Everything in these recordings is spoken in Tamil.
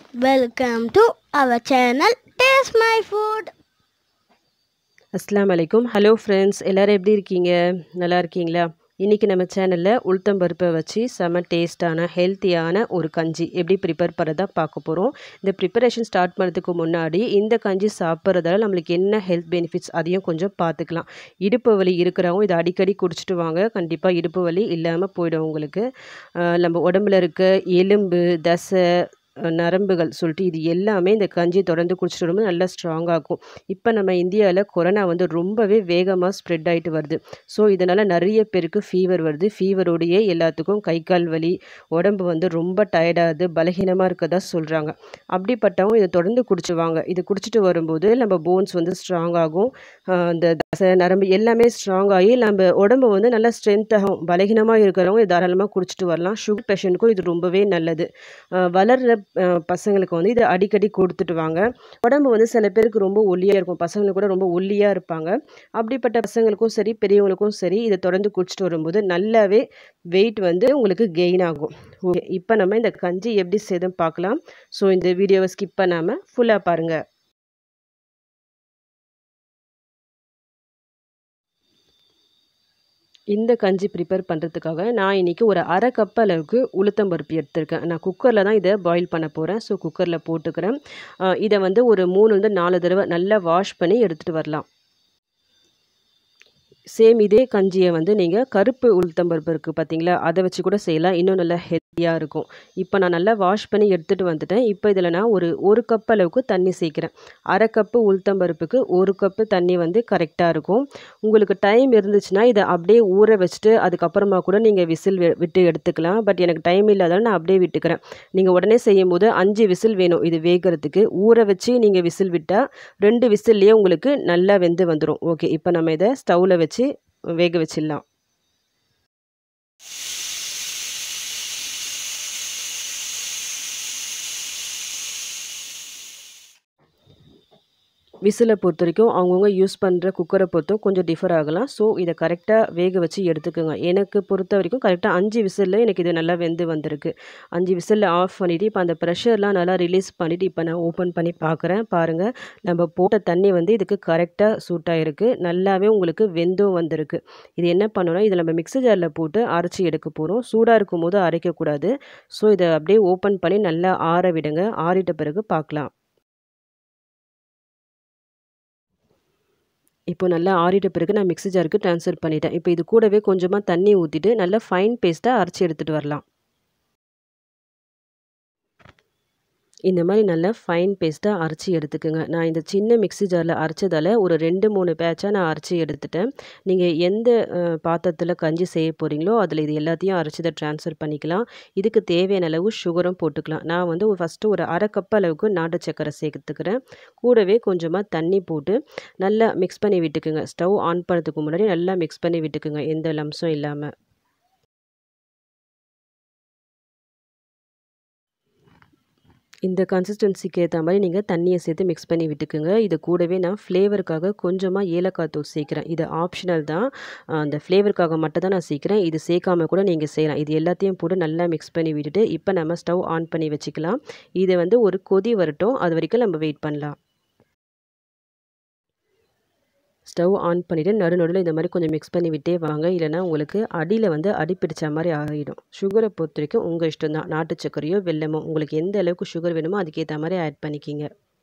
Welcome to our channel Taste My Food. அஸ்ஸலாமு அலைக்கும் ஹலோ ஃப்ரெண்ட்ஸ் எல்லோரும் எப்படி இருக்கீங்க நல்லா இருக்கீங்களா இன்றைக்கி நம்ம சேனலில் உளுத்தம்பருப்பை வச்சு செம டேஸ்டான ஹெல்த்தியான ஒரு கஞ்சி எப்படி ப்ரிப்பேர் பண்ணுறதா பார்க்க போகிறோம் இந்த ப்ரிப்பரேஷன் ஸ்டார்ட் பண்ணுறதுக்கு முன்னாடி இந்த கஞ்சி சாப்பிட்றதால நம்மளுக்கு என்ன ஹெல்த் பெனிஃபிட்ஸ் அதையும் கொஞ்சம் பார்த்துக்கலாம் இடுப்பு வலி இருக்கிறவங்க இதை அடிக்கடி குடிச்சிட்டு வாங்க கண்டிப்பாக இடுப்பு வலி இல்லாமல் போயிடும் உங்களுக்கு ஆஹ் நம்ம உடம்புல இருக்க எலும்பு தசை அஹ் நரம்புகள் சொல்லிட்டு இது எல்லாமே இந்த கஞ்சி தொடர்ந்து குடிச்சிட்டு வரும்போது நல்லா ஸ்ட்ராங்காகும் இப்போ நம்ம இந்தியாவில் கொரோனா வந்து ரொம்பவே வேகமாக ஸ்ப்ரெட் ஆகிட்டு வருது ஸோ இதனால் நிறைய பேருக்கு ஃபீவர் வருது ஃபீவரோடையே எல்லாத்துக்கும் கை கால் வலி உடம்பு வந்து ரொம்ப டயர்டாகுது பலகீனமாக இருக்கதா சொல்கிறாங்க அப்படிப்பட்டவங்க இதை தொடர்ந்து குடிச்சுவாங்க இது குடிச்சிட்டு வரும்போது நம்ம போன்ஸ் வந்து ஸ்ட்ராங் ஆகும் ஆஹ் இந்த தசை நரம்பு எல்லாமே ஸ்ட்ராங் ஆகி நம்ம உடம்பு வந்து நல்லா ஸ்ட்ரென்த் ஆகும் பலகீனமாக இருக்கிறவங்க இது தாராளமாக குடிச்சிட்டு வரலாம் சுகர் பேஷண்ட்டுக்கும் இது ரொம்பவே நல்லது ஆஹ் வளர்ற ஆஹ் பசங்களுக்கு வந்து இதை அடிக்கடி கொடுத்துட்டு வாங்க உடம்பு வந்து சில பேருக்கு ரொம்ப ஒல்லியாக இருக்கும் பசங்களுக்கு கூட ரொம்ப ஒல்லியாக இருப்பாங்க அப்படிப்பட்ட பசங்களுக்கும் சரி பெரியவங்களுக்கும் சரி இதை தொடர்ந்து குடிச்சிட்டு வரும்போது நல்லாவே வெயிட் வந்து உங்களுக்கு கெயின் ஆகும் ஓகே இப்போ நம்ம இந்த கஞ்சி எப்படி செய்துன்னு பார்க்கலாம் ஸோ இந்த வீடியோவை ஸ்கிப் பண்ணாமல் ஃபுல்லாக பாருங்கள் இந்த கஞ்சி ப்ரிப்பேர் பண்ணுறதுக்காக நான் இன்றைக்கி ஒரு அரை கப் அளவுக்கு உளுத்தம்பருப்பு எடுத்திருக்கேன் நான் குக்கரில் தான் இதை பாயில் பண்ண போகிறேன் ஸோ குக்கரில் போட்டுக்கிறேன் அஹ் இதை வந்து ஒரு மூணுலேருந்து நாலு தடவை நல்லா வாஷ் பண்ணி எடுத்துகிட்டு வரலாம் சேம் இதே கஞ்சியை வந்து நீங்கள் கருப்பு உளுத்தம்பருப்பு இருக்குது பார்த்தீங்களா அதை வச்சு கூட செய்யலாம் இன்னும் நல்லா ஹெல்த்தியாக இருக்கும் இப்போ நான் நல்லா வாஷ் பண்ணி எடுத்துகிட்டு வந்துட்டேன் இப்போ இதில் நான் ஒரு ஒரு கப் அளவுக்கு தண்ணி சேர்க்குறேன் அரை கப்பு உளுத்தம்பருப்புக்கு ஒரு கப்பு தண்ணி வந்து கரெக்டாக இருக்கும் உங்களுக்கு டைம் இருந்துச்சுன்னா இதை அப்படியே ஊற வச்சுட்டு அதுக்கப்புறமா கூட நீங்கள் விசில் வி- விட்டு எடுத்துக்கலாம் பட் எனக்கு டைம் இல்லாதால நான் அப்படியே விட்டுக்கிறேன் நீங்கள் உடனே செய்யும் போது அஞ்சு விசில் வேணும் இது வேகிறதுக்கு ஊற வச்சு நீங்கள் விசில் விட்டால் ரெண்டு விசில்லையே உங்களுக்கு நல்லா வெந்து வந்துடும் ஓகே இப்போ நம்ம இதை ஸ்டவ்வில் வச்சு வேக வச்சிடலாம் விசிலை பொறுத்த வரைக்கும் அவங்கவுங்க யூஸ் பண்ணுற குக்கரை பொறுத்தும் கொஞ்சம் டிஃபர் ஆகலாம் ஸோ இதை கரெக்டாக வேக வச்சு எடுத்துக்கோங்க எனக்கு பொறுத்த வரைக்கும் கரெக்டாக அஞ்சு விசிலில் எனக்கு இது நல்லா வெந்து வந்திருக்கு அஞ்சு விசிலில் ஆஃப் பண்ணிவிட்டு இப்போ அந்த ப்ரெஷர்லாம் நல்லா ரிலீஸ் பண்ணிவிட்டு இப்போ நான் ஓப்பன் பண்ணி பார்க்குறேன் பாருங்கள் நம்ம போட்ட தண்ணி வந்து இதுக்கு கரெக்டாக சூட் ஆகிருக்கு நல்லாவே உங்களுக்கு வெந்தும் வந்திருக்கு இது என்ன பண்ணணும்னா இதை நம்ம மிக்ஸி ஜாரில் போட்டு அரைச்சி எடுக்க போகிறோம் சூடாக இருக்கும் போது அரைக்கக்கூடாது ஸோ இதை அப்படியே ஓப்பன் பண்ணி நல்லா ஆற விடுங்க ஆறிட்ட பிறகு பார்க்கலாம் இப்போ நல்லா ஆறிட்ட பிறகு நான் மிக்ஸி ஜாருக்கு ட்ரான்ஸ்ஃபர் பண்ணிட்டேன் இப்போ இது கூடவே கொஞ்சமாக தண்ணி ஊற்றிட்டு நல்லா ஃபைன் பேஸ்ட்டாக அரைச்சி எடுத்துகிட்டு வரலாம் இந்த மாதிரி நல்லா ஃபைன் பேஸ்ட்டாக அரைச்சி எடுத்துக்கோங்க நான் இந்த சின்ன மிக்ஸி ஜாரில் அரைச்சதால் ஒரு ரெண்டு மூணு பேட்சாக நான் அரைச்சி எடுத்துட்டேன் நீங்கள் எந்த அஹ், பாத்திரத்தில் கஞ்சி செய்ய போகிறீங்களோ அதில் இது எல்லாத்தையும் அரைச்சதை ட்ரான்ஸ்ஃபர் பண்ணிக்கலாம் இதுக்கு தேவையான அளவு சுகரும் போட்டுக்கலாம் நான் வந்து ஒரு ஃபஸ்ட்டு ஒரு அரை கப் அளவுக்கு நாட்டு சக்கரை சேர்த்துக்கிறேன் கூடவே கொஞ்சமாக தண்ணி போட்டு நல்லா மிக்ஸ் பண்ணி விட்டுக்குங்க ஸ்டவ் ஆன் பண்ணுறதுக்கு முன்னாடி நல்லா மிக்ஸ் பண்ணி விட்டுக்குங்க எந்த லம்ஸும் இல்லாமல் இந்த கன்சிஸ்டன்சிக்கு ஏற்ற மாதிரி நீங்கள் தண்ணியை சேர்த்து மிக்ஸ் பண்ணி விட்டுக்குங்க இது கூடவே நான் ஃப்ளேவருக்காக கொஞ்சமாக ஏலக்காய் தூள் சேர்க்குறேன் இது ஆப்ஷனல் தான் அஹ் அந்த ஃப்ளேவருக்காக மட்டும் தான் நான் சேர்க்குறேன் இது சேர்க்காம கூட நீங்கள் செய்யலாம் இது எல்லாத்தையும் போட்டு நல்லா மிக்ஸ் பண்ணி விட்டுட்டு இப்போ நம்ம ஸ்டவ் ஆன் பண்ணி வச்சுக்கலாம் இதை வந்து ஒரு கொதி வரட்டும் அது வரைக்கும் நம்ம வெயிட் பண்ணலாம் ஸ்டவ் ஆன் பண்ணிவிட்டு நடு நடுவில் இந்த மாதிரி கொஞ்சம் மிக்ஸ் பண்ணி விட்டே வாங்க இல்லைன்னா உங்களுக்கு அடியில் வந்து அடி பிடிச்ச மாதிரி ஆகிடும் சுகரை பொறுத்த வரைக்கும் உங்கள் இஷ்டம் தான் நாட்டு சர்க்கரையோ வெல்லமோ உங்களுக்கு எந்த அளவுக்கு சுகர் வேணுமோ அதுக்கேற்ற மாதிரி ஆட் பண்ணிக்கிங்க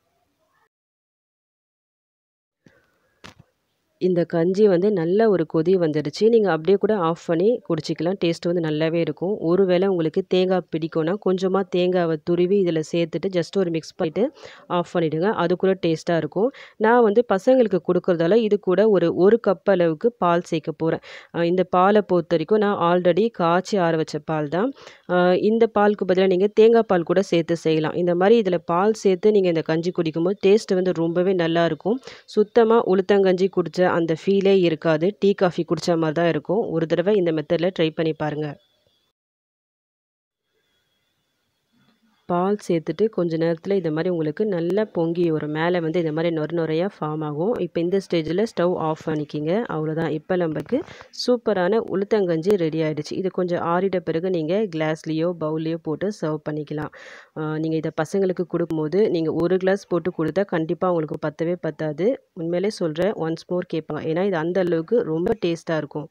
இந்த கஞ்சி வந்து நல்ல ஒரு கொதி வந்துடுச்சு நீங்கள் அப்படியே கூட ஆஃப் பண்ணி குடிச்சிக்கலாம் டேஸ்ட் வந்து நல்லாவே இருக்கும் ஒருவேளை உங்களுக்கு தேங்காய் பிடிக்கும்னா கொஞ்சமாக தேங்காவை துருவி இதில் சேர்த்துட்டு ஜஸ்ட் ஒரு மிக்ஸ் பண்ணிவிட்டு ஆஃப் பண்ணிவிடுங்க அது கூட டேஸ்ட்டாக இருக்கும் நான் வந்து பசங்களுக்கு கொடுக்குறதால இது கூட ஒரு ஒரு கப் அளவுக்கு பால் சேர்க்க போகிறேன் இந்த பாலை பொறுத்த வரைக்கும் நான் ஆல்ரெடி காய்ச்சி ஆற வச்ச பால் தான் அஹ் இந்த பாலுக்கு பதிலாக நீங்கள் தேங்காய் பால் கூட சேர்த்து செய்யலாம் இந்த மாதிரி இதில் பால் சேர்த்து நீங்கள் இந்த கஞ்சி குடிக்கும்போது டேஸ்ட் வந்து ரொம்பவே நல்லா இருக்கும் சுத்தமாக உளுத்தங்கஞ்சி குடித்த அந்த ஃபீலே இருக்காது டீ காஃபி குடித்த மாதிரி தான் இருக்கும் ஒரு தடவை இந்த மெத்தடில் ட்ரை பண்ணி பாருங்கள் பால் சேர்த்துட்டு கொஞ்ச நேரத்தில் இந்த மாதிரி உங்களுக்கு நல்லா பொங்கி வரும் மேலே வந்து இந்த மாதிரி நொர நொறையாக ஃபார்ம் ஆகும் இப்போ இந்த ஸ்டேஜில் ஸ்டவ் ஆஃப் பண்ணிக்கிங்க அவ்வளோதான் இப்போ நமக்கு சூப்பரான உளுத்தங்கஞ்சி ரெடி ஆகிடுச்சு இது கொஞ்சம் ஆறிட பிறகு நீங்கள் கிளாஸ்லேயோ பவுல்லையோ போட்டு சர்வ் பண்ணிக்கலாம் நீங்கள் இதை பசங்களுக்கு கொடுக்கும்போது நீங்கள் ஒரு கிளாஸ் போட்டு கொடுத்தா கண்டிப்பாக உங்களுக்கு பத்தவே பத்தாது உண்மையிலே சொல்கிறேன் ஒன்ஸ் மோர் கேட்பாங்க ஏன்னா இது அந்த அளவுக்கு ரொம்ப டேஸ்ட்டாக இருக்கும்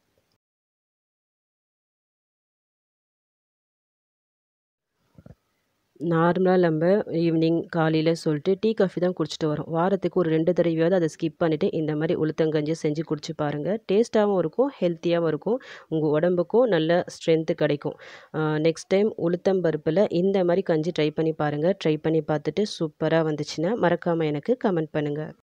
நார்மலாக நம்ம ஈவினிங் காலையில் சொல்லிட்டு டீ காஃபி தான் குடிச்சிட்டு வரோம் வாரத்துக்கு ஒரு ரெண்டு தடவையாவது அதை ஸ்கிப் பண்ணிவிட்டு இந்த மாதிரி உளுத்தங்கஞ்சி செஞ்சு குடிச்சு பாருங்கள் டேஸ்ட்டாகவும் இருக்கும் ஹெல்த்தியாகவும் இருக்கும் உங்கள் உடம்புக்கும் நல்ல ஸ்ட்ரென்த்து கிடைக்கும் நெக்ஸ்ட் டைம் உளுத்தம் பருப்பில் இந்த மாதிரி கஞ்சி ட்ரை பண்ணி பாருங்கள் ட்ரை பண்ணி பார்த்துட்டு சூப்பராக வந்துச்சுன்னா மறக்காமல் எனக்கு கமெண்ட் பண்ணுங்கள்